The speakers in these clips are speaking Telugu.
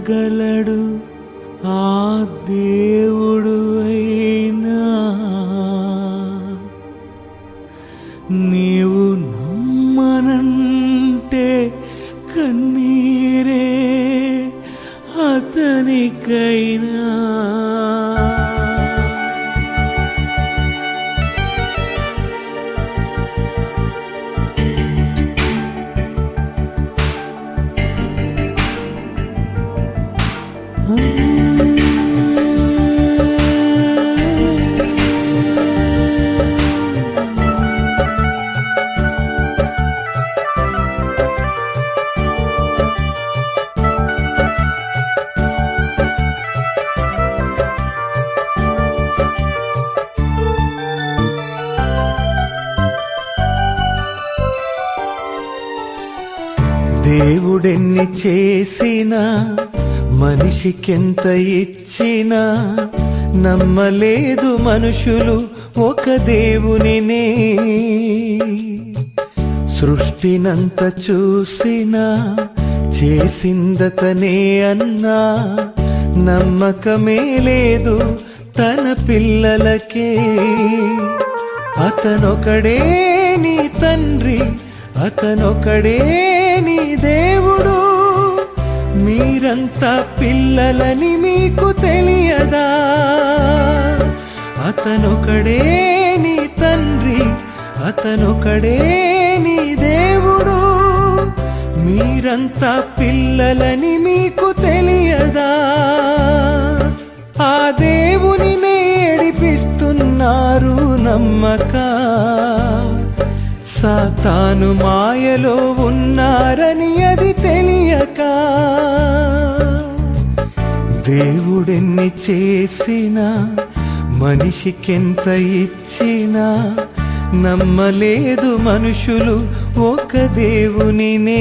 చేయగలడు ఆ దేవుడు అయినా నీవు నమ్మనంటే కన్నీరే అతనికైనా దేవుడెన్ని చేసినా మనిషికెంత ఇచ్చినా నమ్మలేదు మనుషులు ఒక దేవునినే సృష్టినంత చూసినా చేసిందతనే అన్నా నమ్మకమే లేదు తన పిల్లలకే అతనొకడే నీ తండ్రి అతనొకడే నీ దేవుడు మీరంతా పిల్లలని మీకు తెలియదా అతనొకడే నీ తండ్రి అతనొకడే నీ దేవుడు మీరంతా పిల్లలని మీకు తెలియదా ఆ దేవుని ఏడిపిస్తున్నారు నమ్మక సాతాను మాయలో ఉన్నారని అది తెలియక దేవుడెన్ని చేసినా మనిషికెంత ఇచ్చినా నమ్మలేదు మనుషులు ఒక దేవునినే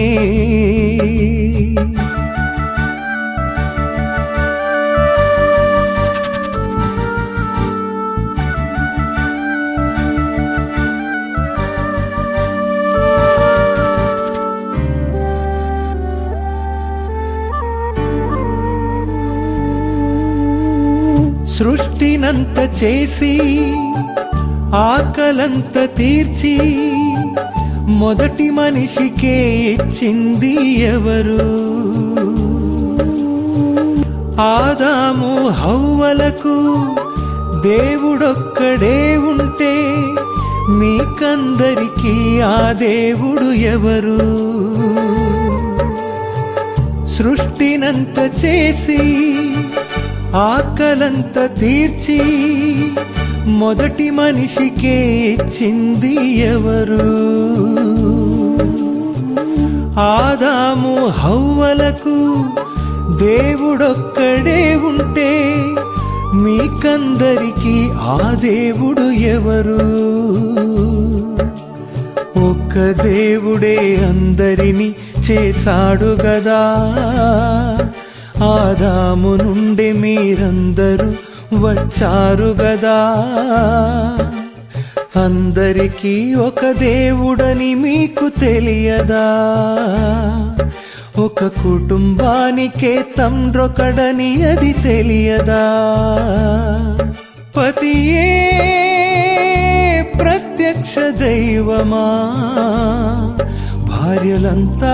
సృష్టినంత చేసి ఆకలంత తీర్చి మొదటి మనిషికే ఇచ్చింది ఎవరు ఆదాము హవ్వలకు దేవుడొక్కడే ఉంటే మీకందరికీ ఆ దేవుడు ఎవరు సృష్టినంత చేసి ఆకలంత తీర్చి మొదటి మనిషికే ఇచ్చింది ఎవరు ఆదాము హవ్వలకు దేవుడొక్కడే ఉంటే మీకందరికీ ఆ దేవుడు ఎవరు ఒక్క దేవుడే అందరినీ చేశాడు గదా ఆదాము నుండి మీరందరూ వచ్చారు గదా అందరికీ ఒక దేవుడని మీకు తెలియదా ఒక కుటుంబానికే తండ్రొకడని అది తెలియదా పతియే ప్రత్యక్ష దైవమా భార్యలంతా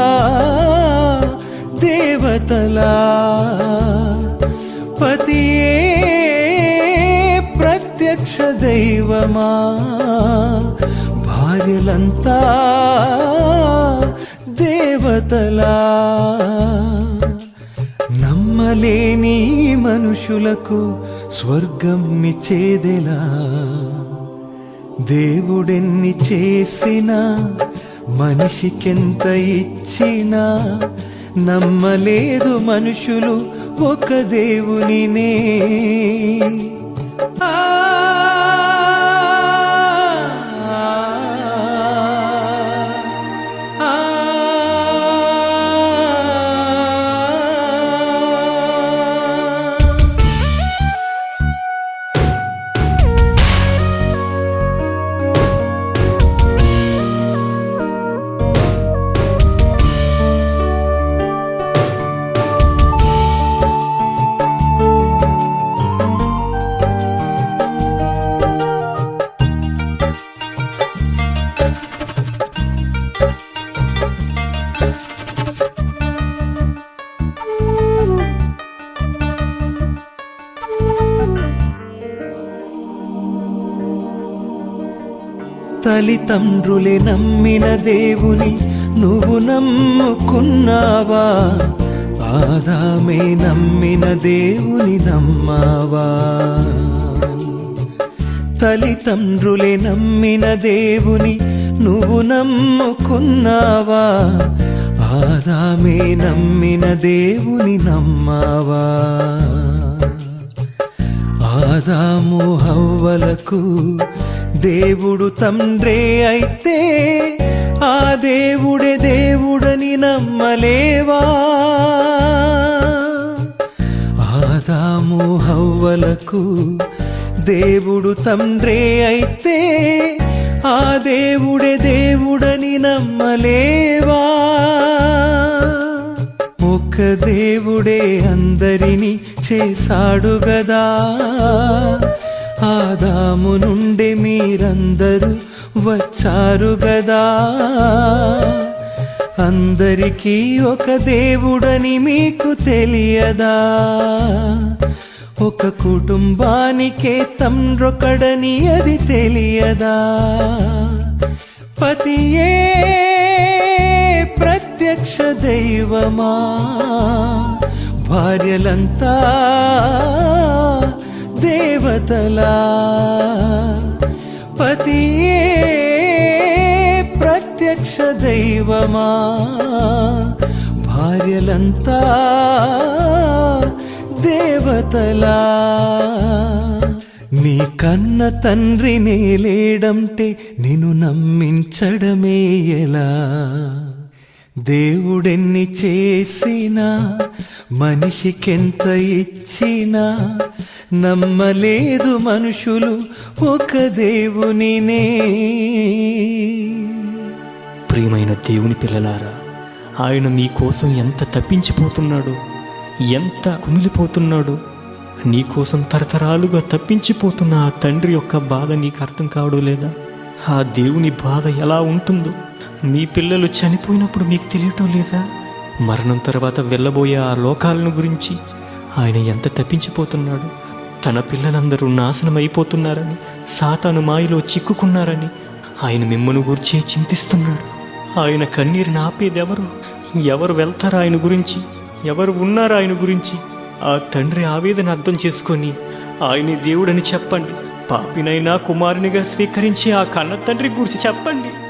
దేవతలా పతియే ప్రత్యక్ష దైవమా భార్యలంతా దేవతలా నమ్మలేని ఈ మనుషులకు స్వర్గం నిచ్చేదెలా దేవుడెన్ని చేసినా మనిషికెంత ఇచ్చినా నమ్మలేదు మనుషులు ఒక దేవునినే ఆ ఆ తల్లిదండ్రులే నమ్మిన దేవుని నువ్వు నమ్ముకున్నావా ఆదామే నమ్మిన దేవుని నమ్మావా తల్లిదండ్రులే నమ్మిన దేవుని నువ్వు నమ్ముకున్నావా ఆదామే నమ్మిన దేవుని నమ్మావా ఆదాము హవ్వలకు దేవుడు తండ్రే అయితే ఆ దేవుడే దేవుడని నమ్మలేవా ఆదాము హవ్వలకు దేవుడు తండ్రే అయితే ఆ దేవుడే దేవుడని నమ్మలేవా ఒక దేవుడే అందరినీ చేశాడు గదా ఆదాము నుండి మీరందరూ వచ్చారు గదా అందరికీ ఒక దేవుడని మీకు తెలియదా ఒక కుటుంబానికే తండ్రొకడని అది తెలియదా పతియే ప్రత్యక్ష దైవమా భార్యలంతా దేవతలా పతియే ప్రత్యక్ష దైవమా భార్యలంతా దేవతలా నీ కన్న తండ్రి నేలేడంటే నిన్ను నమ్మించడమే ఎలా దేవుడెన్ని చేసినా మనిషికెంత ఇచ్చినా నమ్మలేదు మనుషులు ఒక దేవునినే ప్రియమైన దేవుని పిల్లలారా ఆయన మీకోసం ఎంత తప్పించిపోతున్నాడు ఎంత కుమిలిపోతున్నాడు నీకోసం తరతరాలుగా తప్పించిపోతున్న ఆ తండ్రి యొక్క బాధ నీకు అర్థం కావడం లేదా ఆ దేవుని బాధ ఎలా ఉంటుందో మీ పిల్లలు చనిపోయినప్పుడు మీకు తెలియటం లేదా మరణం తర్వాత వెళ్ళబోయే ఆ లోకాలను గురించి ఆయన ఎంత తప్పించిపోతున్నాడు తన పిల్లలందరూ నాశనం అయిపోతున్నారని సాతాను మాయలో చిక్కుకున్నారని ఆయన మిమ్మల్ని గురించే చింతిస్తున్నాడు ఆయన కన్నీరుని ఆపేదెవరు ఎవరు వెళ్తారు ఆయన గురించి ఎవరు ఉన్నారు ఆయన గురించి ఆ తండ్రి ఆవేదన అర్థం చేసుకొని ఆయనే దేవుడని చెప్పండి పాపినైనా కుమారునిగా స్వీకరించి ఆ కన్న తండ్రి గురించి చెప్పండి